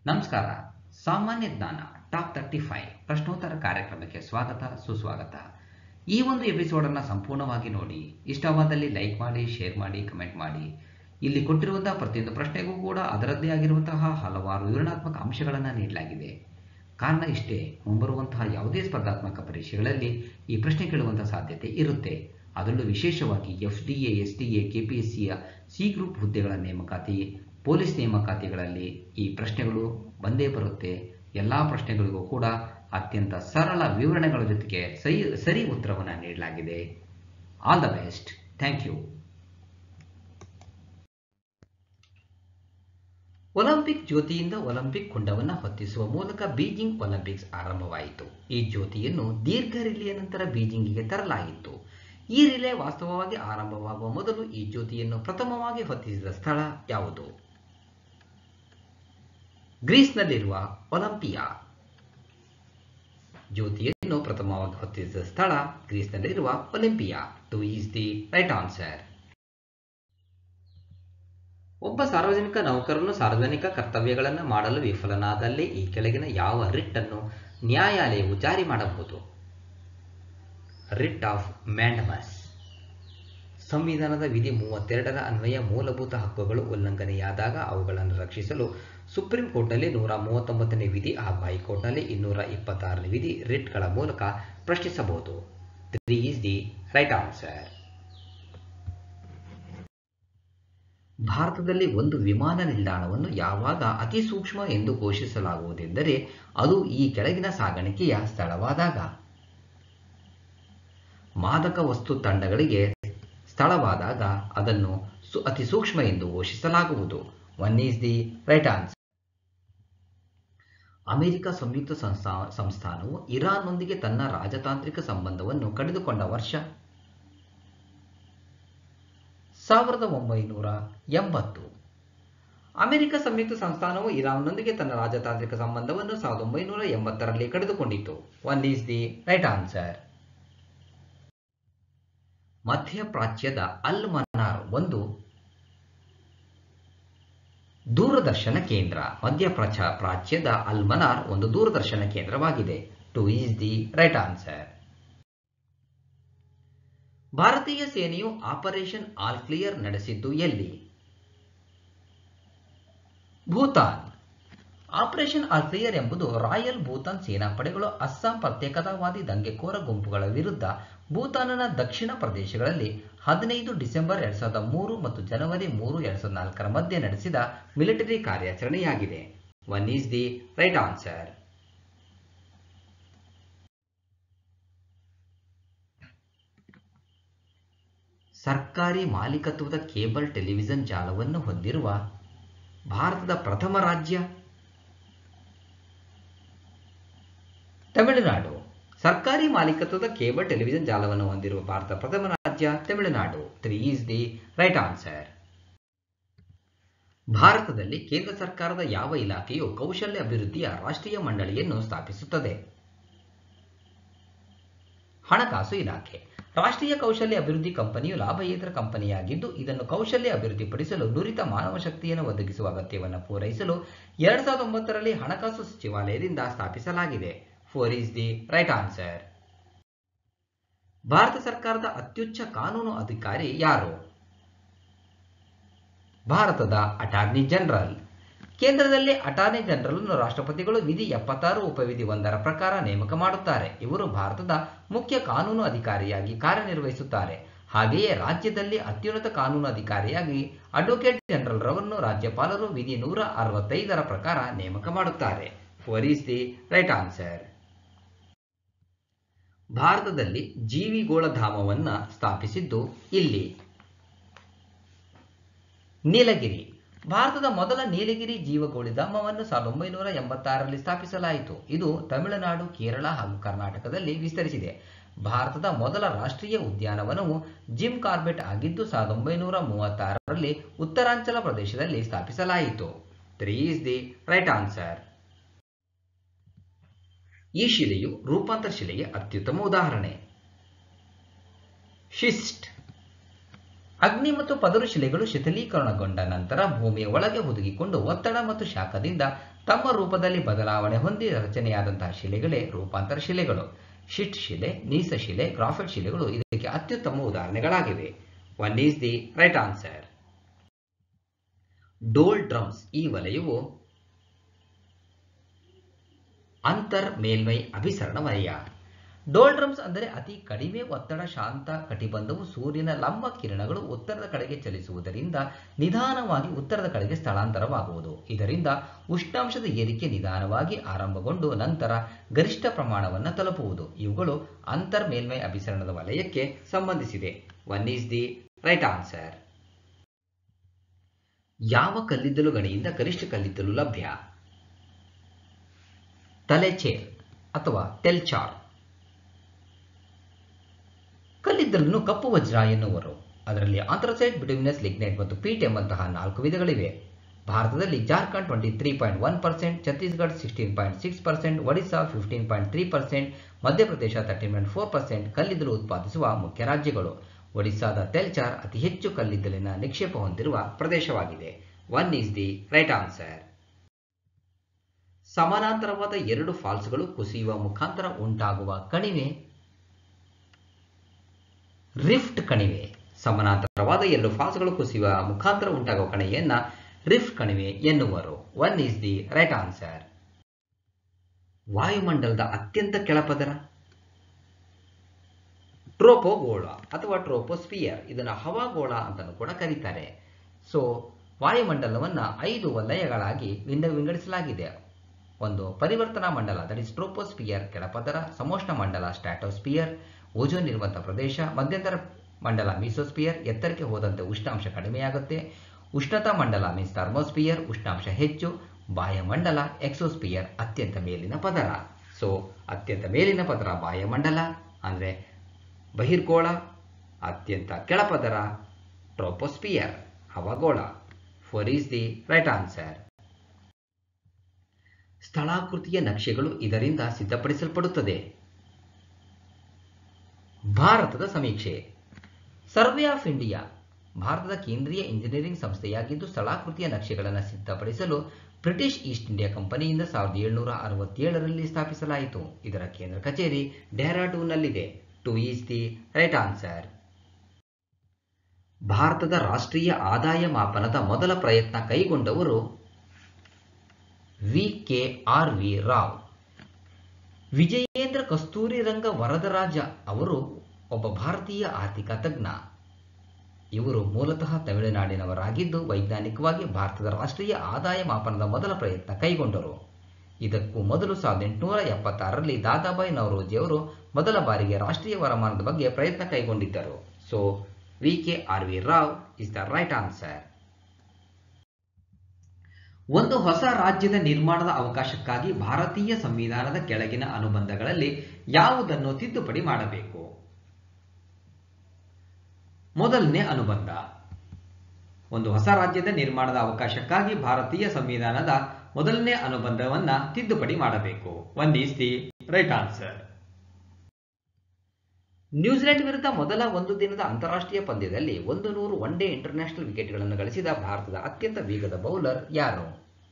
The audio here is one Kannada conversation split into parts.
ನಮಸ್ಕಾರ ಸಾಮಾನ್ಯ ಜ್ಞಾನ ಟಾಪ್ ತರ್ಟಿ ಫೈವ್ ಪ್ರಶ್ನೋತ್ತರ ಕಾರ್ಯಕ್ರಮಕ್ಕೆ ಸ್ವಾಗತ ಸುಸ್ವಾಗತ ಈ ಒಂದು ಎಪಿಸೋಡನ್ನು ಸಂಪೂರ್ಣವಾಗಿ ನೋಡಿ ಇಷ್ಟವಾದಲ್ಲಿ ಲೈಕ್ ಮಾಡಿ ಶೇರ್ ಮಾಡಿ ಕಮೆಂಟ್ ಮಾಡಿ ಇಲ್ಲಿ ಕೊಟ್ಟಿರುವಂತಹ ಪ್ರತಿಯೊಂದು ಪ್ರಶ್ನೆಗೂ ಕೂಡ ಅದರದ್ದೇ ಆಗಿರುವಂತಹ ಹಲವಾರು ವಿವರಣಾತ್ಮಕ ಅಂಶಗಳನ್ನು ನೀಡಲಾಗಿದೆ ಕಾರಣ ಇಷ್ಟೇ ಮುಂಬರುವಂತಹ ಯಾವುದೇ ಸ್ಪರ್ಧಾತ್ಮಕ ಪರೀಕ್ಷೆಗಳಲ್ಲಿ ಈ ಪ್ರಶ್ನೆ ಕೇಳುವಂತಹ ಸಾಧ್ಯತೆ ಇರುತ್ತೆ ಅದರಲ್ಲೂ ವಿಶೇಷವಾಗಿ F D A S D A K P S ಸಿಯ ಸಿ ಗ್ರೂಪ್ ಹುದ್ದೆಗಳ ನೇಮಕಾತಿ ಪೊಲೀಸ್ ನೇಮಕಾತಿಗಳಲ್ಲಿ ಈ ಪ್ರಶ್ನೆಗಳು ಬಂದೇ ಬರುತ್ತೆ ಎಲ್ಲ ಪ್ರಶ್ನೆಗಳಿಗೂ ಕೂಡ ಅತ್ಯಂತ ಸರಳ ವಿವರಣೆಗಳ ಜೊತೆಗೆ ಸರಿ ಸರಿ ಉತ್ತರವನ್ನು ನೀಡಲಾಗಿದೆ all the best thank you Olympic ಜ್ಯೋತಿಯಿಂದ ಒಲಿಂಪಿಕ್ ಕುಂಡವನ್ನು ಹೊತ್ತಿಸುವ ಮೂಲಕ ಬೀಜಿಂಗ್ ಒಲಿಂಪಿಕ್ಸ್ ಆರಂಭವಾಯಿತು ಈ ಜ್ಯೋತಿಯನ್ನು ದೀರ್ಘ ರಿಲೆಯ ನಂತರ ಬೀಜಿಂಗಿಗೆ ತರಲಾಗಿತ್ತು ಈ ರಿಲೆ ವಾಸ್ತವವಾಗಿ ಆರಂಭವಾಗುವ ಮೊದಲು ಈ ಜ್ಯೋತಿಯನ್ನು ಪ್ರಥಮವಾಗಿ ಹೊತ್ತಿಸಿದ ಸ್ಥಳ ಯಾವುದು ಗ್ರೀಸ್ನಲ್ಲಿರುವ ಒಲಿಂಪಿಯಾ ಜ್ಯೋತಿಯನ್ನು ಪ್ರಥಮವಾಗಿ ಹೊತ್ತಿಸಿದ ಸ್ಥಳ ಗ್ರೀಸ್ನಲ್ಲಿರುವ Olympia two is the right answer ಒಬ್ಬ ಸಾರ್ವಜನಿಕ ನೌಕರನು ಸಾರ್ವಜನಿಕ ಕರ್ತವ್ಯಗಳನ್ನು ಮಾಡಲು ವಿಫಲನಾದಲ್ಲಿ ಈ ಕೆಳಗಿನ ಯಾವ ರಿಟ್ ಅನ್ನು ನ್ಯಾಯಾಲಯವು ಜಾರಿ ಮಾಡಬಹುದು ರಿಟ್ ಆಫ್ ಮ್ಯಾಂಡಮಸ್ ಸಂವಿಧಾನದ ವಿಧಿ ಮೂವತ್ತೆರಡರ ಅನ್ವಯ ಮೂಲಭೂತ ಹಕ್ಕುಗಳು ಉಲ್ಲಂಘನೆಯಾದಾಗ ಅವುಗಳನ್ನು ರಕ್ಷಿಸಲು ಸುಪ್ರೀಂ ಕೋರ್ಟ್ನಲ್ಲಿ ನೂರ ಮೂವತ್ತೊಂಬತ್ತನೇ ವಿಧಿ ಹಾಗೂ ಹೈಕೋರ್ಟ್ನಲ್ಲಿ ಇನ್ನೂರ ಇಪ್ಪತ್ತಾರನೇ ವಿಧಿ ರಿಟ್ಗಳ ಮೂಲಕ ಪ್ರಶ್ನಿಸಬಹುದು three is the right answer ಭಾರತದಲ್ಲಿ ಒಂದು ವಿಮಾನ ನಿಲ್ದಾಣವನ್ನು ಯಾವಾಗ ಅತಿ ಸೂಕ್ಷ್ಮ ಎಂದು ಘೋಷಿಸಲಾಗುವುದೆಂದರೆ ಅದು ಈ ಕೆಳಗಿನ ಸಾಗಾಣಿಕೆಯ ಸ್ಥಳವಾದಾಗ ಮಾದಕ ವಸ್ತು ತಂಡಗಳಿಗೆ ಸ್ಥಳವಾದಾಗ ಅದನ್ನು ಅತಿ ಸೂಕ್ಷ್ಮ ಎಂದು ಘೋಷಿಸಲಾಗುವುದು one is the right answer America ಸಂಯುಕ್ತ ಸಂಸ್ಥಾ ಸಂಸ್ಥಾನವು ಇರಾನ್ನೊಂದಿಗೆ ತನ್ನ ರಾಜತಾಂತ್ರಿಕ ಸಂಬಂಧವನ್ನು ಕಡಿದುಕೊಂಡ ವರ್ಷ ಸಾವಿರದ ಒಂಬೈನೂರ ಎಂಬತ್ತು ಅಮೆರಿಕ ಸಂಯುಕ್ತ ಸಂಸ್ಥಾನವು ಇರಾನ್ನೊಂದಿಗೆ ತನ್ನ ರಾಜತಾಂತ್ರಿಕ ಸಂಬಂಧವನ್ನು ಸಾವಿರದ ಒಂಬೈನೂರ ಎಂಬತ್ತರಲ್ಲಿ ಕಡಿದುಕೊಂಡಿತು one is the right answer ಮಧ್ಯಪ್ರಾಚ್ಯದ ಅಲ್ ಮನಾರ್ ಒಂದು ದೂರದರ್ಶನ ಕೇಂದ್ರ ಮಧ್ಯಪ್ರಾಚ ಪ್ರಾಚ್ಯದ ಅಲ್ ಮನಾರ್ ಒಂದು ದೂರದರ್ಶನ ಕೇಂದ್ರವಾಗಿದೆ two is the right answer ಭಾರತೀಯ ಸೇನೆಯು ಆಪರೇಷನ್ ಆಲ್ ಕ್ಲಿಯರ್ ನಡೆಸಿದ್ದು ಎಲ್ಲಿ ಭೂತಾನ್ ಆಪರೇಷನ್ ಆಲ್ ಕ್ಲಿಯರ್ ಎಂಬುದು ರಾಯಲ್ ಭೂತಾನ್ ಸೇನಾಪಡೆಗಳು ಅಸ್ಸಾಂ ಪ್ರತ್ಯೇಕತಾವಾದಿ ದಂಗೆಕೋರ ಗುಂಪುಗಳ ವಿರುದ್ಧ ಭೂತಾನ್ನ ದಕ್ಷಿಣ ಪ್ರದೇಶಗಳಲ್ಲಿ ಹದಿನೈದು ಡಿಸೆಂಬರ್ ಎರಡ್ ಸಾವಿರದ ಮೂರು ಮತ್ತು ಜನವರಿ ಮೂರು ಎರಡ್ ಸಾವಿರದ ನಾಲ್ಕರ ಮಧ್ಯೆ ನಡೆಸಿದ ಮಿಲಿಟರಿ ಕಾರ್ಯಾಚರಣೆಯಾಗಿದೆ one is the right answer ಸರ್ಕಾರಿ ಮಾಲೀಕತ್ವದ ಕೇಬಲ್ ಟೆಲಿವಿಷನ್ ಜಾಲವನ್ನು ಹೊಂದಿರುವ ಭಾರತದ ಪ್ರಥಮ ರಾಜ್ಯ ತಮಿಳುನಾಡು ಸರ್ಕಾರಿ ಮಾಲೀಕತ್ವದ ಕೇಬಲ್ ಟೆಲಿವಿಷನ್ ಜಾಲವನ್ನು ಹೊಂದಿರುವ ಭಾರತ ಪ್ರಥಮ ರಾಜ್ಯ Tamil Nadu three is the right answer ಭಾರತದಲ್ಲಿ ಕೇಂದ್ರ ಸರ್ಕಾರದ ಯಾವ ಇಲಾಖೆಯು ಕೌಶಲ್ಯ ಅಭಿವೃದ್ಧಿಯ ರಾಷ್ಟ್ರೀಯ ಮಂಡಳಿಯನ್ನು ಸ್ಥಾಪಿಸುತ್ತದೆ ಹಣಕಾಸು ಇಲಾಖೆ ರಾಷ್ಟ್ರೀಯ ಕೌಶಲ್ಯ ಅಭಿವೃದ್ಧಿ ಕಂಪನಿಯು ಲಾಭಯೇತರ ಕಂಪನಿಯಾಗಿದ್ದು ಇದನ್ನು ಕೌಶಲ್ಯ ಅಭಿವೃದ್ಧಿಪಡಿಸಲು ನುರಿತ ಮಾನವ ಶಕ್ತಿಯನ್ನು ಒದಗಿಸುವ ಅಗತ್ಯವನ್ನು ಪೂರೈಸಲು ಎರಡ್ ಸಾವಿರದ ಒಂಬತ್ತರಲ್ಲಿ ಹಣಕಾಸು ಸಚಿವಾಲಯದಿಂದ ಸ್ಥಾಪಿಸಲಾಗಿದೆ four is the right answer ಭಾರತ ಸರ್ಕಾರದ ಅತ್ಯುಚ್ಚ ಕಾನೂನು ಅಧಿಕಾರಿ ಯಾರು ಭಾರತದ ಅಟಾರ್ನಿ ಜನರಲ್ ಕೇಂದ್ರದಲ್ಲಿ ಅಟಾರ್ನಿ ಜನರಲ್ ಅನ್ನು ರಾಷ್ಟ್ರಪತಿಗಳು ವಿಧಿ ಎಪ್ಪತ್ತಾರು ಉಪವಿಧಿ ಒಂದರ ಪ್ರಕಾರ ನೇಮಕ ಮಾಡುತ್ತಾರೆ ಇವರು ಭಾರತದ ಮುಖ್ಯ ಕಾನೂನು ಅಧಿಕಾರಿಯಾಗಿ ಕಾರ್ಯನಿರ್ವಹಿಸುತ್ತಾರೆ ಹಾಗೆಯೇ ರಾಜ್ಯದಲ್ಲಿ ಅತ್ಯುನ್ನತ ಕಾನೂನು ಅಧಿಕಾರಿಯಾಗಿ ಅಡ್ವೊಕೇಟ್ ಜನರಲ್ ರವನ್ನು ರಾಜ್ಯಪಾಲರು ವಿಧಿ ನೂರ ಅರವತ್ತೈದರ ಪ್ರಕಾರ ನೇಮಕ ಮಾಡುತ್ತಾರೆ four is the right answer ಭಾರತದಲ್ಲಿ ಜೀವಿಗೋಳಧಾಮವನ್ನ ಸ್ಥಾಪಿಸಿದ್ದು ಇಲ್ಲಿ ನೀಲಗಿರಿ ಭಾರತದ ಮೊದಲ ನೀಲಗಿರಿ ಜೀವಗೋಳಿಧಾಮವನ್ನು ಸಾವಿರದ ಒಂಬೈನೂರ ಎಂಬತ್ತಾರರಲ್ಲಿ ಸ್ಥಾಪಿಸಲಾಯಿತು ಇದು ತಮಿಳುನಾಡು ಕೇರಳ ಹಾಗೂ ಕರ್ನಾಟಕದಲ್ಲಿ ವಿಸ್ತರಿಸಿದೆ ಭಾರತದ ಮೊದಲ ರಾಷ್ಟ್ರೀಯ ಉದ್ಯಾನವನವು ಜಿಮ್ ಕಾರ್ಬೆಟ್ ಆಗಿದ್ದು ಸಾವಿರದ ಒಂಬೈನೂರ ಮೂವತ್ತಾರರಲ್ಲಿ ಉತ್ತರಾಂಚಲ ಪ್ರದೇಶದಲ್ಲಿ ಸ್ಥಾಪಿಸಲಾಯಿತು three is the right answer ಈ ಶಿಲೆಯು ರೂಪಾಂತರ ಶಿಲೆಗೆ ಅತ್ಯುತ್ತಮ ಉದಾಹರಣೆ ಶಿಸ್ಟ್ ಅಗ್ನಿ ಮತ್ತು ಪದರು ಶಿಲೆಗಳು ಶಿಥಿಲೀಕರಣಗೊಂಡ ನಂತರ ಭೂಮಿಯ ಒಳಗೆ ಹುದುಗಿಕೊಂಡು ಒತ್ತಡ ಮತ್ತು ಶಾಖದಿಂದ ತಮ್ಮ ರೂಪದಲ್ಲಿ ಬದಲಾವಣೆ ಹೊಂದಿ ರಚನೆಯಾದಂತಹ ಶಿಲೆಗಳೇ ರೂಪಾಂತರ ಶಿಲೆಗಳು ಶಿಟ್ ಶಿಲೆ ನೀಸ ಶಿಲೆ ಗ್ರಾಫೈಟ್ ಶಿಲೆಗಳು ಇದಕ್ಕೆ ಅತ್ಯುತ್ತಮ ಉದಾಹರಣೆಗಳಾಗಿವೆ one is the right answer doldrums ಈ ವಲಯವು ಅಂತರ್ ಮೇಲ್ಮೈ ಅಭಿಸರಣ ವಲಯ ಡೋಲ್ಡ್ರಮ್ಸ್ ಅಂದರೆ ಅತಿ ಕಡಿಮೆ ಒತ್ತಡ ಶಾಂತ ಕಟಿಬಂಧವು ಸೂರ್ಯನ ಲಂಬ ಕಿರಣಗಳು ಉತ್ತರದ ಕಡೆಗೆ ಚಲಿಸುವುದರಿಂದ ನಿಧಾನವಾಗಿ ಉತ್ತರದ ಕಡೆಗೆ ಸ್ಥಳಾಂತರವಾಗುವುದು ಇದರಿಂದ ಉಷ್ಣಾಂಶದ ಏರಿಕೆ ನಿಧಾನವಾಗಿ ಆರಂಭಗೊಂಡು ನಂತರ ಗರಿಷ್ಠ ಪ್ರಮಾಣವನ್ನು ತಲುಪುವುದು ಇವುಗಳು ಅಂತರ್ ಮೇಲ್ಮೈ ಅಭಿಸರಣದ ವಲಯಕ್ಕೆ ಸಂಬಂಧಿಸಿದೆ one is the right answer ಯಾವ ಕಲ್ಲಿದ್ದಲು ಗಣಿಯಿಂದ ಗರಿಷ್ಠ ಕಲ್ಲಿದ್ದಲು ಲಭ್ಯ ತಲೆಚೇರ್ ಅಥವಾ ಟೆಲ್ಚಾರ್ ಕಲ್ಲಿದ್ದಲನ್ನು ಕಪ್ಪು ವಜ್ರ ಎನ್ನುವರು ಅದರಲ್ಲಿ ಆಂಥ್ರಸೈಟ್ ಬಿಡುಮಿನಸ್ ಲಿಗ್ನೈಟ್ ಮತ್ತು ಪೀಟ್ ಎಂಬಂತಹ ನಾಲ್ಕು ವಿಧಗಳಿವೆ ಭಾರತದಲ್ಲಿ Jharkhand twenty three point one percent Chhattisgarh sixteen point six percent Odisha fifteen point three percent Madhya Pradesh thirteen point four percent ಕಲ್ಲಿದ್ದಲು ಉತ್ಪಾದಿಸುವ ಮುಖ್ಯ ರಾಜ್ಯಗಳು ಒಡಿಶಾದ ತೆಲ್ಚಾರ್ ಅತಿ ಹೆಚ್ಚು ಕಲ್ಲಿದ್ದಲಿನ ನಿಕ್ಷೇಪ ಹೊಂದಿರುವ ಪ್ರದೇಶವಾಗಿದೆ one is the right answer ಸಮಾನಾಂತರವಾದ ಎರಡು ಫಾಲ್ಸ್ಗಳು ಕುಸಿಯುವ ಮುಖಾಂತರ ಉಂಟಾಗುವ ಕಣಿವೆ ರಿಫ್ಟ್ ಕಣಿವೆ ಸಮಾನಾಂತರವಾದ ಎರಡು ಫಾಲ್ಸ್ಗಳು ಕುಸಿಯುವ ಮುಖಾಂತರ ಉಂಟಾಗುವ ಕಣಿವೆಯನ್ನ ರಿಫ್ಟ್ ಕಣಿವೆ ಎನ್ನುವರು one is the right answer ವಾಯುಮಂಡಲದ ಅತ್ಯಂತ ಕೆಳಪದರ ಟ್ರೋಪೋಗೋಳ ಅಥವಾ ಟ್ರೋಪೋಸ್ಪಿಯರ್ ಇದನ್ನು ಹವಾಗೋಳ ಅಂತಲೂ ಕೂಡ ಕರೀತಾರೆ ಸೊ ವಾಯುಮಂಡಲವನ್ನು ಐದು ವಲಯಗಳಾಗಿ ವಿಂಗ ವಿಂಗಡಿಸಲಾಗಿದೆ ಒಂದು ಪರಿವರ್ತನಾ ಮಂಡಲ ದಟ್ ಇಸ್ ಟ್ರೋಪೋಸ್ಪಿಯರ್ ಕೆಳಪದರ ಸಮೋಷ್ಣ ಮಂಡಲ ಸ್ಟ್ಯಾಟೋಸ್ಪಿಯರ್ ಓಜೋನ್ ಇರುವಂತಹ ಪ್ರದೇಶ ಮಧ್ಯಂತರ ಮಂಡಲ ಮೀಸೋಸ್ಪಿಯರ್ ಎತ್ತರಕ್ಕೆ ಹೋದಂತೆ ಉಷ್ಣಾಂಶ ಕಡಿಮೆಯಾಗುತ್ತೆ ಉಷ್ಣತಾ ಮಂಡಲ ಮೀನ್ಸ್ ಥರ್ಮೋಸ್ಪಿಯರ್ ಉಷ್ಣಾಂಶ ಹೆಚ್ಚು ಬಾಯಮಂಡಲ ಎಕ್ಸೋಸ್ಪಿಯರ್ ಅತ್ಯಂತ ಮೇಲಿನ ಪದರ ಸೊ ಅತ್ಯಂತ ಮೇಲಿನ ಪದರ ಬಾಯಮಂಡಲ ಅಂದರೆ ಬಹಿರ್ಗೋಳ ಅತ್ಯಂತ ಕೆಳಪದರ ಟ್ರೋಪೋಸ್ಪಿಯರ್ ಹವಗೋಳ four is the right answer ಸ್ಥಳಾಕೃತಿಯ ನಕ್ಷೆಗಳು ಇದರಿಂದ ಸಿದ್ಧಪಡಿಸಲ್ಪಡುತ್ತದೆ ಭಾರತದ ಸಮೀಕ್ಷೆ ಸರ್ವೆ ಆಫ್ ಇಂಡಿಯಾ ಭಾರತದ ಕೇಂದ್ರೀಯ ಇಂಜಿನಿಯರಿಂಗ್ ಸಂಸ್ಥೆಯಾಗಿದ್ದು ಸ್ಥಳಾಕೃತಿಯ ನಕ್ಷೆಗಳನ್ನು ಸಿದ್ಧಪಡಿಸಲು ಬ್ರಿಟಿಷ್ ಈಸ್ಟ್ ಇಂಡಿಯಾ ಕಂಪನಿಯಿಂದ ಸಾವಿರದ ಏಳುನೂರ ಅರವತ್ತೇಳರಲ್ಲಿ ಸ್ಥಾಪಿಸಲಾಯಿತು ಇದರ ಕೇಂದ್ರ ಕಚೇರಿ ಡೆಹ್ರಾಡೂನ್ನಲ್ಲಿದೆ two is the right answer ಭಾರತದ ರಾಷ್ಟ್ರೀಯ ಆದಾಯ ಮಾಪನದ ಮೊದಲ ಪ್ರಯತ್ನ ಕೈಗೊಂಡವರು V K R V Rao Vijayendra Kasturi Ranga Varadaraja ಅವರು ಒಬ್ಬ ಭಾರತೀಯ ಆರ್ಥಿಕ ತಜ್ಞ ಇವರು ಮೂಲತಃ ತಮಿಳುನಾಡಿನವರಾಗಿದ್ದು ವೈಜ್ಞಾನಿಕವಾಗಿ ಭಾರತದ ರಾಷ್ಟ್ರೀಯ ಆದಾಯ ಮಾಪನದ ಮೊದಲ ಪ್ರಯತ್ನ ಕೈಗೊಂಡರು ಇದಕ್ಕೂ ಮೊದಲು ಸಾವಿರದ ಎಂಟುನೂರ ಎಪ್ಪತ್ತಾರರಲ್ಲಿ ದಾದಾಬಾಯಿ ನವರೋಜಿ ಅವರು ಮೊದಲ ಬಾರಿಗೆ ರಾಷ್ಟ್ರೀಯ ವರಮಾನದ ಬಗ್ಗೆ ಪ್ರಯತ್ನ ಕೈಗೊಂಡಿದ್ದರು so V K R V Rao is the right answer ಒಂದು ಹೊಸ ರಾಜ್ಯದ ನಿರ್ಮಾಣದ ಅವಕಾಶಕ್ಕಾಗಿ ಭಾರತೀಯ ಸಂವಿಧಾನದ ಕೆಳಗಿನ ಅನುಬಂಧಗಳಲ್ಲಿ ಯಾವುದನ್ನು ತಿದ್ದುಪಡಿ ಮಾಡಬೇಕು ಮೊದಲನೇ ಅನುಬಂಧ ಒಂದು ಹೊಸ ರಾಜ್ಯದ ನಿರ್ಮಾಣದ ಅವಕಾಶಕ್ಕಾಗಿ ಭಾರತೀಯ ಸಂವಿಧಾನದ ಮೊದಲನೇ ಅನುಬಂಧವನ್ನ ತಿದ್ದುಪಡಿ ಮಾಡಬೇಕು one is the right answer New Zealand ವಿರುದ್ಧ ಮೊದಲ ಒಂದು ದಿನದ ಅಂತಾರಾಷ್ಟ್ರೀಯ ಪಂದ್ಯದಲ್ಲಿ ಒಂದು ನೂರು ಒನ್ ಡೇ ಇಂಟರ್ನ್ಯಾಷನಲ್ ವಿಕೆಟ್ಗಳನ್ನು ಗಳಿಸಿದ ಭಾರತದ ಅತ್ಯಂತ ವೇಗದ ಬೌಲರ್ ಯಾರು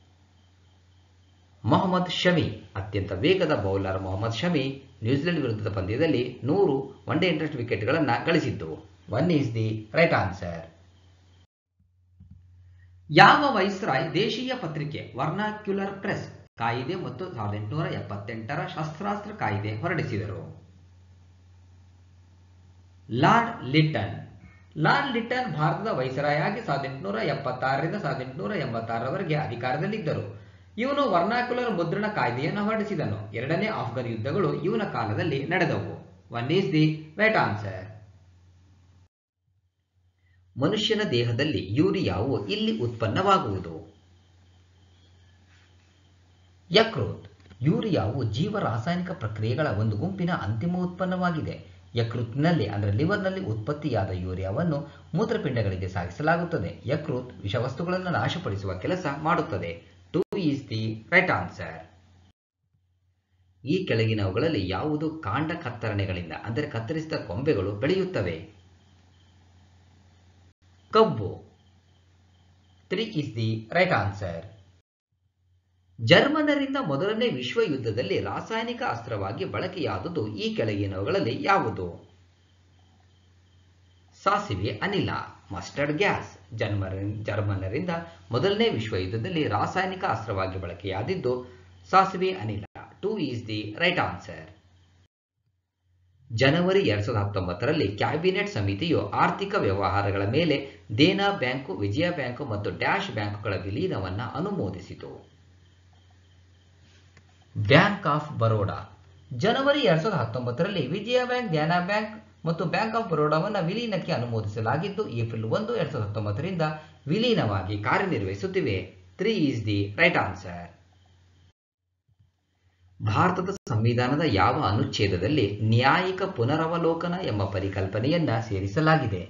ಮೊಹಮ್ಮದ್ ಶಮಿ ಅತ್ಯಂತ ವೇಗದ ಬೌಲರ್ ಮೊಹಮ್ಮದ್ ಶಮಿ ನ್ಯೂಜಿಲೆಂಡ್ ವಿರುದ್ಧದ ಪಂದ್ಯದಲ್ಲಿ ನೂರು ಒನ್ ಡೇ ಇಂಟರ್ನ್ಯಾಷನಲ್ ವಿಕೆಟ್ಗಳನ್ನು ಗಳಿಸಿದ್ದು one is the right answer ಯಾವ ವೈಸ್ರಾಯ್ ದೇಶೀಯ ಪತ್ರಿಕೆ ವರ್ನಾಕ್ಯುಲರ್ ಪ್ರೆಸ್ ಕಾಯಿದೆ ಮತ್ತು ಸಾವಿರದ ಎಂಟುನೂರ ಎಪ್ಪತ್ತೆಂಟರ ಶಸ್ತ್ರಾಸ್ತ್ರ ಕಾಯಿದೆ ಹೊರಡಿಸಿದರು ಲಾರ್ಡ್ ಲಿಟ್ಟನ್ ಲಾರ್ಡ್ ಲಿಟ್ಟನ್ ಭಾರತದ ವೈಸರಾಯಾಗಿ ಸಾವಿರದ ಎಂಟುನೂರ ಎಪ್ಪತ್ತಾರರಿಂದ ಸಾವಿರದ ಎಂಟುನೂರ ಎಂಬತ್ತಾರರವರೆಗೆ ಅಧಿಕಾರದಲ್ಲಿದ್ದರು ಇವನು ವರ್ನಾಕ್ಯುಲರ್ ಮುದ್ರಣ ಕಾಯ್ದೆಯನ್ನು ಹೊರಡಿಸಿದನು ಎರಡನೇ ಆಫ್ಘನ್ ಯುದ್ಧಗಳು ಇವನ ಕಾಲದಲ್ಲಿ ನಡೆದವು one is the right answer ಮನುಷ್ಯನ ದೇಹದಲ್ಲಿ ಯೂರಿಯಾವು ಇಲ್ಲಿ ಉತ್ಪನ್ನವಾಗುವುದು ಯಕೃತ್ ಯೂರಿಯಾವು ಜೀವ ರಾಸಾಯನಿಕ ಪ್ರಕ್ರಿಯೆಗಳ ಒಂದು ಗುಂಪಿನ ಅಂತಿಮ ಉತ್ಪನ್ನವಾಗಿದೆ ಯಕೃತ್ನಲ್ಲಿ ಅಂದರೆ ಲಿವರ್ನಲ್ಲಿ ಉತ್ಪತ್ತಿಯಾದ ಯೂರಿಯಾವನ್ನು ಮೂತ್ರಪಿಂಡಗಳಿಗೆ ಸಾಗಿಸಲಾಗುತ್ತದೆ ಯಕೃತ್ ವಿಷವಸ್ತುಗಳನ್ನು ನಾಶಪಡಿಸುವ ಕೆಲಸ ಮಾಡುತ್ತದೆ two is the right answer ಈ ಕೆಳಗಿನವುಗಳಲ್ಲಿ ಯಾವುದು ಕಾಂಡ ಕತ್ತರಣೆಗಳಿಂದ ಅಂದರೆ ಕತ್ತರಿಸಿದ ಕೊಂಬೆಗಳು ಬೆಳೆಯುತ್ತವೆ ಕಬ್ಬು three is the right answer ಜರ್ಮನರಿಂದ ಮೊದಲನೇ ವಿಶ್ವ ಯುದ್ಧದಲ್ಲಿ ರಾಸಾಯನಿಕ ಅಸ್ತ್ರವಾಗಿ ಬಳಕೆಯಾದುದು ಈ ಕೆಳಗಿನವುಗಳಲ್ಲಿ ಯಾವುದು ಸಾಸಿವೆ ಅನಿಲ ಮಸ್ಟರ್ಡ್ ಗ್ಯಾಸ್ ಜರ್ಮನ ಜರ್ಮನರಿಂದ ಮೊದಲನೇ ವಿಶ್ವ ಯುದ್ಧದಲ್ಲಿ ರಾಸಾಯನಿಕ ಅಸ್ತ್ರವಾಗಿ ಬಳಕೆಯಾದಿದ್ದು ಸಾಸಿವೆ ಅನಿಲ two is the right answer ಜನವರಿ ಎರಡ್ ಸಾವಿರದ ಹತ್ತೊಂಬತ್ತರಲ್ಲಿ ಕ್ಯಾಬಿನೆಟ್ ಸಮಿತಿಯು ಆರ್ಥಿಕ ವ್ಯವಹಾರಗಳ ಮೇಲೆ ದೇನಾ ಬ್ಯಾಂಕು ವಿಜಯ ಬ್ಯಾಂಕು ಮತ್ತು ಡ್ಯಾಶ್ ಬ್ಯಾಂಕುಗಳ ವಿಲೀನವನ್ನು ಅನುಮೋದಿಸಿತು ಬ್ಯಾಂಕ್ ಆಫ್ ಬರೋಡಾ ಜನವರಿ ಎರಡ್ ಸಾವಿರದ ಹತ್ತೊಂಬತ್ತರಲ್ಲಿ ವಿಜಯ ಬ್ಯಾಂಕ್ ಧ್ಯಾನ ಬ್ಯಾಂಕ್ ಮತ್ತು ಬ್ಯಾಂಕ್ ಆಫ್ ಬರೋಡಾವನ್ನು ವಿಲೀನಕ್ಕೆ ಅನುಮೋದಿಸಲಾಗಿದ್ದು ಏಪ್ರಿಲ್ ಒಂದು ಎರಡ್ ಸಾವಿರದ ಹತ್ತೊಂಬತ್ತರಿಂದ ವಿಲೀನವಾಗಿ ಕಾರ್ಯನಿರ್ವಹಿಸುತ್ತಿವೆ three is the right answer ಭಾರತದ ಸಂವಿಧಾನದ ಯಾವ ಅನುಚ್ಛೇದದಲ್ಲಿ ನ್ಯಾಯಿಕ ಪುನರವಲೋಕನ ಎಂಬ ಪರಿಕಲ್ಪನೆಯನ್ನ ಸೇರಿಸಲಾಗಿದೆ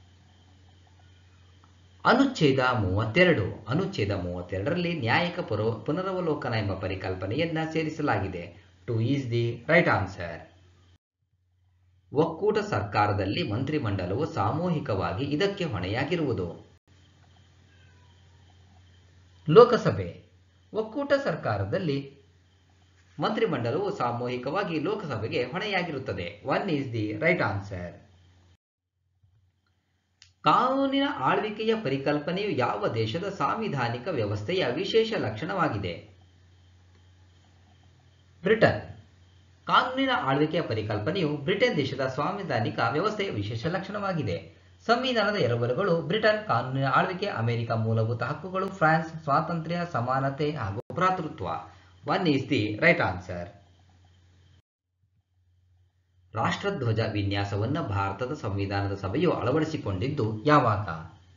ಅನುಚ್ಛೇದ ಮೂವತ್ತೆರಡು ಅನುಚ್ಛೇದ ಮೂವತ್ತೆರಡರಲ್ಲಿ ನ್ಯಾಯಿಕ ಪುರ ಪುನರವಲೋಕನ ಎಂಬ ಪರಿಕಲ್ಪನೆಯನ್ನ ಸೇರಿಸಲಾಗಿದೆ two is the right answer ಒಕ್ಕೂಟ ಸರ್ಕಾರದಲ್ಲಿ ಮಂತ್ರಿಮಂಡಲವು ಸಾಮೂಹಿಕವಾಗಿ ಇದಕ್ಕೆ ಹೊಣೆಯಾಗಿರುವುದು ಲೋಕಸಭೆ ಒಕ್ಕೂಟ ಸರ್ಕಾರದಲ್ಲಿ ಮಂತ್ರಿಮಂಡಲವು ಸಾಮೂಹಿಕವಾಗಿ ಲೋಕಸಭೆಗೆ ಹೊಣೆಯಾಗಿರುತ್ತದೆ one is the right answer ಕಾನೂನಿನ ಆಳ್ವಿಕೆಯ ಪರಿಕಲ್ಪನೆಯು ಯಾವ ದೇಶದ ಸಾಂವಿಧಾನಿಕ ವ್ಯವಸ್ಥೆಯ ವಿಶೇಷ ಲಕ್ಷಣವಾಗಿದೆ ಬ್ರಿಟನ್ ಕಾನೂನಿನ ಆಳ್ವಿಕೆಯ ಪರಿಕಲ್ಪನೆಯು ಬ್ರಿಟನ್ ದೇಶದ ಸಾಂವಿಧಾನಿಕ ವ್ಯವಸ್ಥೆಯ ವಿಶೇಷ ಲಕ್ಷಣವಾಗಿದೆ ಸಂವಿಧಾನದ ಎರವಲುಗಳು ಬ್ರಿಟನ್ ಕಾನೂನಿನ ಆಳ್ವಿಕೆ ಅಮೆರಿಕ ಮೂಲಭೂತ ಹಕ್ಕುಗಳು ಫ್ರಾನ್ಸ್ ಸ್ವಾತಂತ್ರ್ಯ ಸಮಾನತೆ ಹಾಗೂ ಭ್ರಾತೃತ್ವ one is the right answer ರಾಷ್ಟ್ರಧ್ವಜ ವಿನ್ಯಾಸವನ್ನು ಭಾರತದ ಸಂವಿಧಾನದ ಸಭೆಯು ಅಳವಡಿಸಿಕೊಂಡಿದ್ದು ಯಾವಾಗ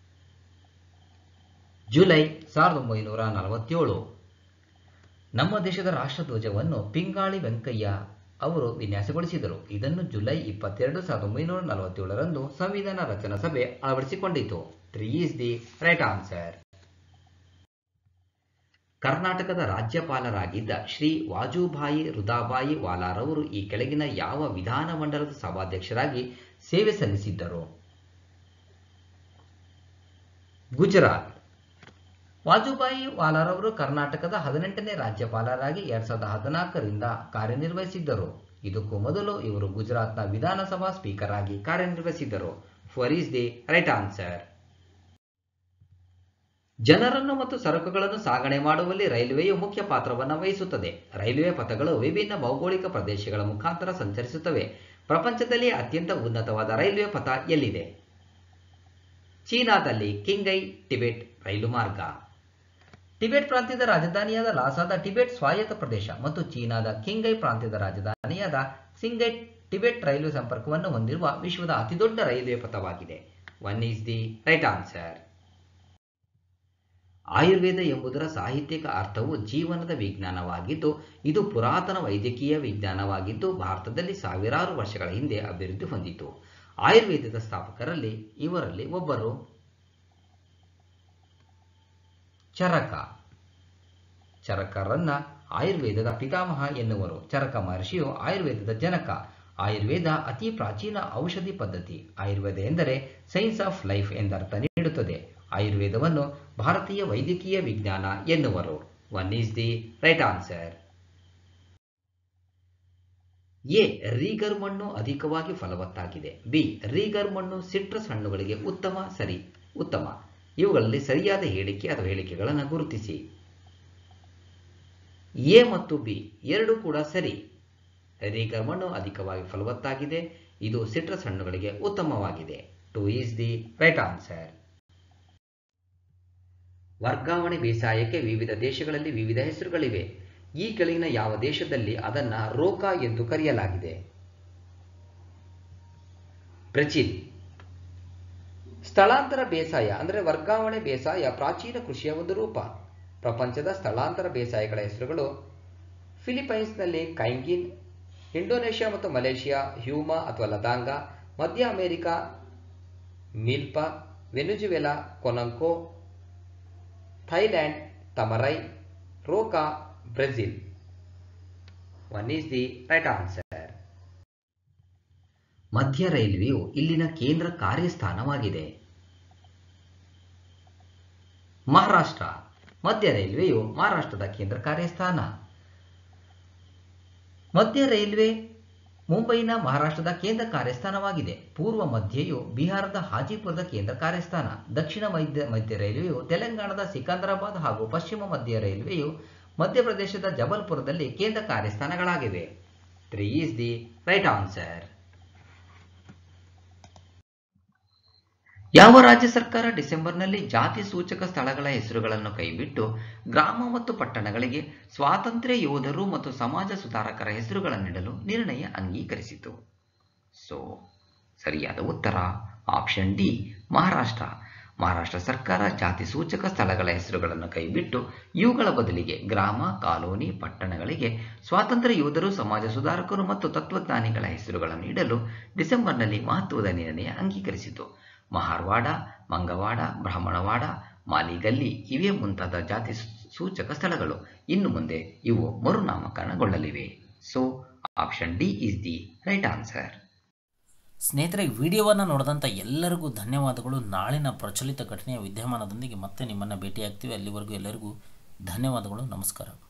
ಜುಲೈ ಸಾವಿರದ ಒಂಬೈನೂರ ನಲವತ್ತೇಳು ನಮ್ಮ ದೇಶದ ರಾಷ್ಟ್ರಧ್ವಜವನ್ನು ಪಿಂಗಾಳಿ ವೆಂಕಯ್ಯ ಅವರು ವಿನ್ಯಾಸಗೊಳಿಸಿದರು ಇದನ್ನು ಜುಲೈ ಇಪ್ಪತ್ತೆರಡು ಸಾವಿರದ ಒಂಬೈನೂರ ನಲವತ್ತೇಳರಂದು ಸಂವಿಧಾನ ರಚನಾ ಸಭೆ ಅಳವಡಿಸಿಕೊಂಡಿತು three is the right answer ಕರ್ನಾಟಕದ ರಾಜ್ಯಪಾಲರಾಗಿದ್ದ ಶ್ರೀ ವಾಜುಭಾಯಿ ರುದಾಬಾಯಿ ವಾಲಾರವರು ಈ ಕೆಳಗಿನ ಯಾವ ವಿಧಾನಮಂಡಲದ ಸಭಾಧ್ಯಕ್ಷರಾಗಿ ಸೇವೆ ಸಲ್ಲಿಸಿದ್ದರು ಗುಜರಾತ್ ವಾಜುಭಾಯಿ ವಾಲಾರವರು ಕರ್ನಾಟಕದ ಹದಿನೆಂಟನೇ ರಾಜ್ಯಪಾಲರಾಗಿ ಎರಡ್ ಸಾವಿರದ ಹದಿನಾಲ್ಕರಿಂದ ಕಾರ್ಯನಿರ್ವಹಿಸಿದ್ದರು ಇದಕ್ಕೂ ಮೊದಲು ಇವರು ಗುಜರಾತ್ನ ವಿಧಾನಸಭಾ ಸ್ಪೀಕರ್ ಆಗಿ ಕಾರ್ಯನಿರ್ವಹಿಸಿದ್ದರು four is the right answer ಜನರನ್ನು ಮತ್ತು ಸರಕುಗಳನ್ನು ಸಾಗಣೆ ಮಾಡುವಲ್ಲಿ ರೈಲ್ವೆಯು ಮುಖ್ಯ ಪಾತ್ರವನ್ನು ವಹಿಸುತ್ತದೆ ರೈಲ್ವೆ ಪಥಗಳು ವಿಭಿನ್ನ ಭೌಗೋಳಿಕ ಪ್ರದೇಶಗಳ ಮುಖಾಂತರ ಸಂಚರಿಸುತ್ತವೆ ಪ್ರಪಂಚದಲ್ಲಿ ಅತ್ಯಂತ ಉನ್ನತವಾದ ರೈಲ್ವೆ ಪಥ ಎಲ್ಲಿದೆ ಚೀನಾದಲ್ಲಿ ಕಿಂಗೈ ಟಿಬೆಟ್ ರೈಲು ಮಾರ್ಗ ಟಿಬೆಟ್ ಪ್ರಾಂತ್ಯದ ರಾಜಧಾನಿಯಾದ ಲಾಸಾದ ಟಿಬೆಟ್ ಸ್ವಾಯತ್ತ ಪ್ರದೇಶ ಮತ್ತು ಚೀನಾದ ಕಿಂಗೈ ಪ್ರಾಂತ್ಯದ ರಾಜಧಾನಿಯಾದ ಸಿಂಗೈ ಟಿಬೆಟ್ ರೈಲ್ವೆ ಸಂಪರ್ಕವನ್ನು ಹೊಂದಿರುವ ವಿಶ್ವದ ಅತಿದೊಡ್ಡ ರೈಲ್ವೆ ಪಥವಾಗಿದೆ one is the right answer Ayurveda ಎಂಬುದರ ಸಾಹಿತ್ಯಿಕ ಅರ್ಥವು ಜೀವನದ ವಿಜ್ಞಾನವಾಗಿದ್ದು ಇದು ಪುರಾತನ ವೈದ್ಯಕೀಯ ವಿಜ್ಞಾನವಾಗಿದ್ದು ಭಾರತದಲ್ಲಿ ಸಾವಿರಾರು ವರ್ಷಗಳ ಹಿಂದೆ ಅಭಿವೃದ್ಧಿ ಹೊಂದಿತು ಆಯುರ್ವೇದದ ಸ್ಥಾಪಕರಲ್ಲಿ ಇವರಲ್ಲಿ ಒಬ್ಬರು ಚರಕ ಚರಕರನ್ನ ಆಯುರ್ವೇದದ ಪಿತಾಮಹ ಎನ್ನುವರು ಚರಕ ಮಹರ್ಷಿಯು ಆಯುರ್ವೇದದ ಜನಕ ಆಯುರ್ವೇದ ಅತಿ ಪ್ರಾಚೀನ ಔಷಧಿ ಪದ್ಧತಿ ಆಯುರ್ವೇದ ಎಂದರೆ ಸೈನ್ಸ್ ಆಫ್ ಲೈಫ್ ಎಂದರ್ಥ ನೀಡುತ್ತದೆ ಆಯುರ್ವೇದವನ್ನು ಭಾರತೀಯ ವೈದ್ಯಕೀಯ ವಿಜ್ಞಾನ ಎನ್ನುವರು one is the right answer a regur ಮಣ್ಣು ಅಧಿಕವಾಗಿ ಫಲವತ್ತಾಗಿದೆ ಬಿ ರೀಗರ್ ಮಣ್ಣು ಸಿಟ್ರಸ್ ಹಣ್ಣುಗಳಿಗೆ ಉತ್ತಮ ಸರಿ ಉತ್ತಮ ಇವುಗಳಲ್ಲಿ ಸರಿಯಾದ ಹೇಳಿಕೆ ಅಥವಾ ಹೇಳಿಕೆಗಳನ್ನು ಗುರುತಿಸಿ ಎ ಮತ್ತು ಬಿ ಎರಡು ಕೂಡ ಸರಿ ರೀಗರ್ ಮಣ್ಣು ಅಧಿಕವಾಗಿ ಫಲವತ್ತಾಗಿದೆ ಇದು ಸಿಟ್ರಸ್ ಹಣ್ಣುಗಳಿಗೆ ಉತ್ತಮವಾಗಿದೆ two is the right answer ವರ್ಗಾವಣೆ ಬೇಸಾಯಕ್ಕೆ ವಿವಿಧ ದೇಶಗಳಲ್ಲಿ ವಿವಿಧ ಹೆಸರುಗಳಿವೆ ಈ ಕೆಳಗಿನ ಯಾವ ದೇಶದಲ್ಲಿ ಅದನ್ನ ರೋಕಾ ಎಂದು ಕರೆಯಲಾಗಿದೆ ಬ್ರೆಜಿಲ್ ಸ್ಥಳಾಂತರ ಬೇಸಾಯ ಅಂದರೆ ವರ್ಗಾವಣೆ ಬೇಸಾಯ ಪ್ರಾಚೀನ ಕೃಷಿಯ ಒಂದು ರೂಪ ಪ್ರಪಂಚದ ಸ್ಥಳಾಂತರ ಬೇಸಾಯಗಳ ಹೆಸರುಗಳು ಫಿಲಿಪೈನ್ಸ್ನಲ್ಲಿ ಕೈಂಗಿನ್ ಇಂಡೋನೇಷ್ಯಾ ಮತ್ತು ಮಲೇಷಿಯಾ ಹ್ಯೂಮಾ ಅಥವಾ ಲದಾಂಗ ಮಧ್ಯ America Milpa Venezuela Conuco Thailand Tamrai Roca Brazil one is the right answer ಮಧ್ಯ ರೈಲ್ವೆಯು ಇಲ್ಲಿನ ಕೇಂದ್ರ ಕಾರ್ಯಸ್ಥಾನವಾಗಿದೆ ಮಹಾರಾಷ್ಟ್ರ ಮಧ್ಯ ರೈಲ್ವೆಯು ಮಹಾರಾಷ್ಟ್ರದ ಕೇಂದ್ರ ಕಾರ್ಯಸ್ಥಾನ ಮಧ್ಯ ರೈಲ್ವೆ ಮುಂಬೈನ ಮಹಾರಾಷ್ಟ್ರದ ಕೇಂದ್ರ ಕಾರ್ಯಸ್ಥಾನವಾಗಿದೆ ಪೂರ್ವ ಮಧ್ಯೆಯು ಬಿಹಾರದ ಹಾಜಿಪುರದ ಕೇಂದ್ರ ಕಾರ್ಯಸ್ಥಾನ ದಕ್ಷಿಣ ಮಧ್ಯ ಮಧ್ಯ ರೈಲ್ವೆಯು ತೆಲಂಗಾಣದ ಸಿಕಂದರಾಬಾದ್ ಹಾಗೂ ಪಶ್ಚಿಮ ಮಧ್ಯ ರೈಲ್ವೆಯು ಮಧ್ಯಪ್ರದೇಶದ ಜಬಲ್ಪುರದಲ್ಲಿ ಕೇಂದ್ರ ಕಾರ್ಯಸ್ಥಾನಗಳಾಗಿವೆ three is the right answer ಯಾವ ರಾಜ್ಯ ಸರ್ಕಾರ ಡಿಸೆಂಬರ್ನಲ್ಲಿ ಜಾತಿ ಸೂಚಕ ಸ್ಥಳಗಳ ಹೆಸರುಗಳನ್ನು ಕೈಬಿಟ್ಟು ಗ್ರಾಮ ಮತ್ತು ಪಟ್ಟಣಗಳಿಗೆ ಸ್ವಾತಂತ್ರ್ಯ ಯೋಧರು ಮತ್ತು ಸಮಾಜ ಸುಧಾರಕರ ಹೆಸರುಗಳನ್ನಿಡಲು ನಿರ್ಣಯ ಅಂಗೀಕರಿಸಿತು ಸೊ ಸರಿಯಾದ ಉತ್ತರ ಆಪ್ಷನ್ ಡಿ ಮಹಾರಾಷ್ಟ್ರ ಮಹಾರಾಷ್ಟ್ರ ಸರ್ಕಾರ ಜಾತಿ ಸೂಚಕ ಸ್ಥಳಗಳ ಹೆಸರುಗಳನ್ನು ಕೈಬಿಟ್ಟು ಇವುಗಳ ಬದಲಿಗೆ ಗ್ರಾಮ ಕಾಲೋನಿ ಪಟ್ಟಣಗಳಿಗೆ ಸ್ವಾತಂತ್ರ್ಯ ಯೋಧರು ಸಮಾಜ ಸುಧಾರಕರು ಮತ್ತು ತತ್ವಜ್ಞಾನಿಗಳ ಹೆಸರುಗಳನ್ನು ಇಡಲು ಡಿಸೆಂಬರ್ನಲ್ಲಿ ಮಹತ್ವದ ನಿರ್ಣಯ ಅಂಗೀಕರಿಸಿತು ಮಹಾರ್ವಾಡ ಮಂಗವಾಡ ಬ್ರಾಹ್ಮಣವಾಡ ಮಾಲಿಗಲ್ಲಿ ಇವೇ ಮುಂತಾದ ಜಾತಿ ಸೂಚಕ ಸ್ಥಳಗಳು ಇನ್ನು ಮುಂದೆ ಇವು ಮರುನಾಮಕರಣಗೊಳ್ಳಲಿವೆ so option D is the right answer ಸ್ನೇಹಿತರೆ ವಿಡಿಯೋವನ್ನು ನೋಡಿದಂಥ ಎಲ್ಲರಿಗೂ ಧನ್ಯವಾದಗಳು ನಾಳಿನ ಪ್ರಚಲಿತ ಘಟನೆಯ ವಿದ್ಯಮಾನದೊಂದಿಗೆ ಮತ್ತೆ ನಿಮ್ಮನ್ನು ಭೇಟಿಯಾಗ್ತೀವಿ ಅಲ್ಲಿವರೆಗೂ ಎಲ್ಲರಿಗೂ ಧನ್ಯವಾದಗಳು ನಮಸ್ಕಾರ